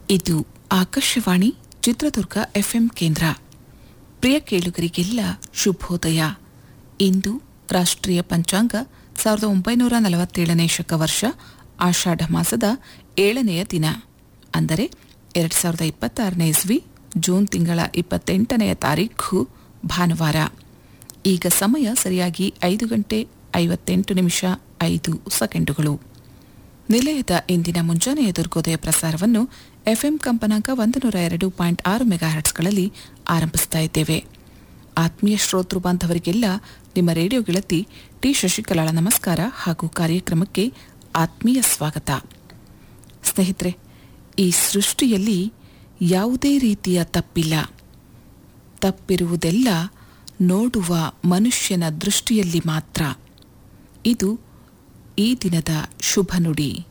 ಇದು ಆಕಾಶವಾಣಿ ಚಿತ್ರದುರ್ಗ ಎಫ್ಎಂ ಕೇಂದ್ರ ಪ್ರಿಯ ಕೇಳುಗರಿಗೆಲ್ಲ ಶುಭೋದಯ ಇಂದು ರಾಷ್ಟ್ರೀಯ ಪಂಚಾಂಗ ಸಾವಿರದ ಒಂಬೈನೂರ ನಲವತ್ತೇಳನೇ ಶಕವರ್ಷ ಆಷಾಢ ಮಾಸದ ಏಳನೆಯ ದಿನ ಅಂದರೆ ಎರಡು ಸಾವಿರದ ಇಪ್ಪತ್ತಾರನೇ ಇಸ್ವಿ ಜೂನ್ ತಿಂಗಳ ಇಪ್ಪತ್ತೆಂಟನೆಯ ತಾರೀಖು ಭಾನುವಾರ ಈಗ ಸಮಯ ಸರಿಯಾಗಿ ಐದು ಗಂಟೆ ಐವತ್ತೆಂಟು ನಿಮಿಷ ಐದು ಸೆಕೆಂಡುಗಳು ನಿಲಯದ ಇಂದಿನ ಮುಂಜಾನೆಯ ದುರ್ಗೋದಯ ಪ್ರಸಾರವನ್ನು ಎಫ್ಎಂ ಕಂಪನಾಂಕ ಒಂದು ನೂರ ಎರಡು ಪಾಯಿಂಟ್ ಆರು ಮೆಗಾಹರ್ಟ್ಸ್ಗಳಲ್ಲಿ ಆರಂಭಿಸ್ತಾ ಇದ್ದೇವೆ ಆತ್ಮೀಯ ಶ್ರೋತೃ ಬಾಂಧವರಿಗೆಲ್ಲ ನಿಮ್ಮ ರೇಡಿಯೋ ಗೆಳತಿ ಟಿ ಶಶಿಕಲಾಳ ನಮಸ್ಕಾರ ಹಾಗೂ ಕಾರ್ಯಕ್ರಮಕ್ಕೆ ಆತ್ಮೀಯ ಸ್ವಾಗತ ಸ್ನೇಹಿತರೆ ಈ ಸೃಷ್ಟಿಯಲ್ಲಿ ಯಾವುದೇ ರೀತಿಯ ತಪ್ಪಿಲ್ಲ ತಪ್ಪಿರುವುದೆಲ್ಲ ನೋಡುವ ಮನುಷ್ಯನ ದೃಷ್ಟಿಯಲ್ಲಿ ಮಾತ್ರ ಇದು ಈ ದಿನದ ಶುಭ ನುಡಿ